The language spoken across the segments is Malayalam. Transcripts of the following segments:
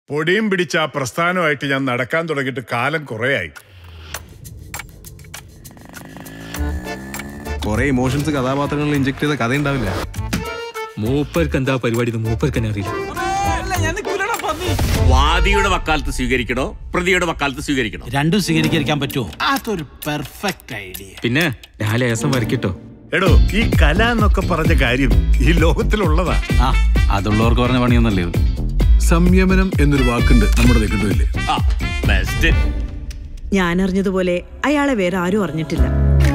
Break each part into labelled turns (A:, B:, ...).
A: പൊടിയും പിടിച്ച ആ പ്രസ്ഥാനമായിട്ട് ഞാൻ നടക്കാൻ തുടങ്ങിയിട്ട് കാലം കുറേയായി
B: കുറെ ഇമോഷൻസ് കഥാപാത്രങ്ങളിൽ ഇഞ്ചെക്ട് ചെയ്ത കഥ ഉണ്ടാവില്ല
C: മൂപ്പർക്ക് എന്താ പരിപാടി എന്ന് മൂപ്പർക്ക് തന്നെ അറിയില്ല
D: വാദിയുടെ വക്കാലത്ത് സ്വീകരിക്കണോ പ്രതിയുടെ വക്കാലത്ത് സ്വീകരിക്കണോ
E: രണ്ടും സ്വീകരിക്കാൻ പറ്റുമോ അതൊരു പെർഫെക്റ്റ് ഐഡിയ
C: പിന്നെ ഞാൻ ലേസം വരയ്ക്കട്ടോ
A: എടോ ഈ കല എന്നൊക്കെ പറഞ്ഞ കാര്യം ഈ ലോകത്തിലുള്ളതാ
E: ആ അതുള്ളവർക്ക് പറഞ്ഞ പണിയൊന്നല്ലേ ഇത്
F: സംയമനം എന്നൊരു വാക്കുണ്ട് നമ്മുടെ നിഘണ്ടുവില്ലേ
D: ആ ബെസ്റ്റ്
G: ഞാൻ അറിഞ്ഞതുപോലെ അയാളെ വേറെ ആരും അറിഞ്ഞിട്ടില്ല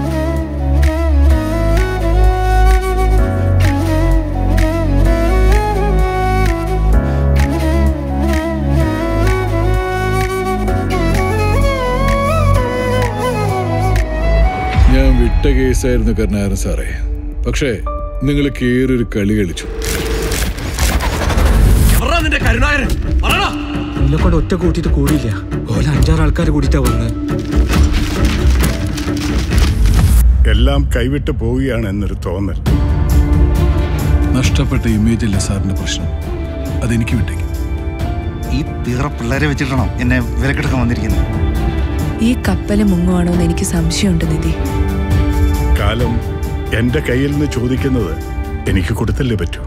F: ഞാൻ വിട്ട കേസായിരുന്നു കരുണാകരൻ സാറേ പക്ഷേ നിങ്ങൾ കേറൊരു കളി കളിച്ചു
D: നിന്റെ കരുണാകരൻ പറയണോ
C: എന്നെ കൊണ്ട് ഒറ്റ കൂട്ടിയിട്ട് കൂടിയില്ല ഓല അഞ്ചാറ് ആൾക്കാർ കൂടിയിട്ടാ വന്ന്
A: എല്ലാം കൈവിട്ട് പോവുകയാണ് എന്നൊരു തോന്നൽ
F: നഷ്ടപ്പെട്ട ഇമേജ് അല്ലേ സാറിന്റെ പ്രശ്നം അതെനിക്ക് വിട്ടേക്ക്
H: ഈ തീറ പിള്ളേരെ വെച്ചിട്ടാണോ എന്നെ വിലക്കെടുക്കാൻ വന്നിരിക്കുന്നത്
I: ഈ കപ്പല് മുങ്ങുവാണോന്ന് എനിക്ക് സംശയമുണ്ട് നിധി
A: കാലം എന്റെ കയ്യിൽ നിന്ന് ചോദിക്കുന്നത് എനിക്ക് കൊടുത്തല്ലേ പറ്റൂ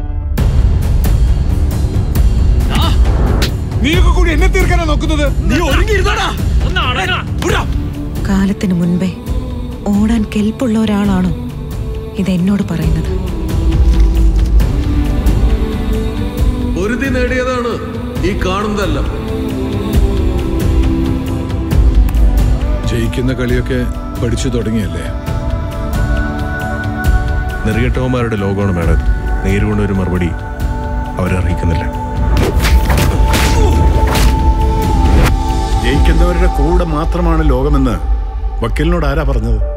D: നീ ഒരുങ്ങിയിരുന്നാടാ
I: കാലത്തിന് മുൻപേ ഓടാൻ കെൽപ്പുള്ള ഒരാളാണോ ഇത് എന്നോട് പറയുന്നത്
B: ഒരുതി നേടിയതാണ് ഈ കാണുന്നതല്ല
F: ജയിക്കുന്ന കളിയൊക്കെ പഠിച്ചു തുടങ്ങിയല്ലേ
B: നെറികെട്ടവന്മാരുടെ ലോകമാണ് മേഡം നേരുകൊണ്ട് ഒരു മറുപടി അവരർഹിക്കുന്നില്ല
A: ജയിക്കുന്നവരുടെ കൂടെ മാത്രമാണ് ലോകമെന്ന് വക്കീലിനോട് ആരാ പറഞ്ഞത്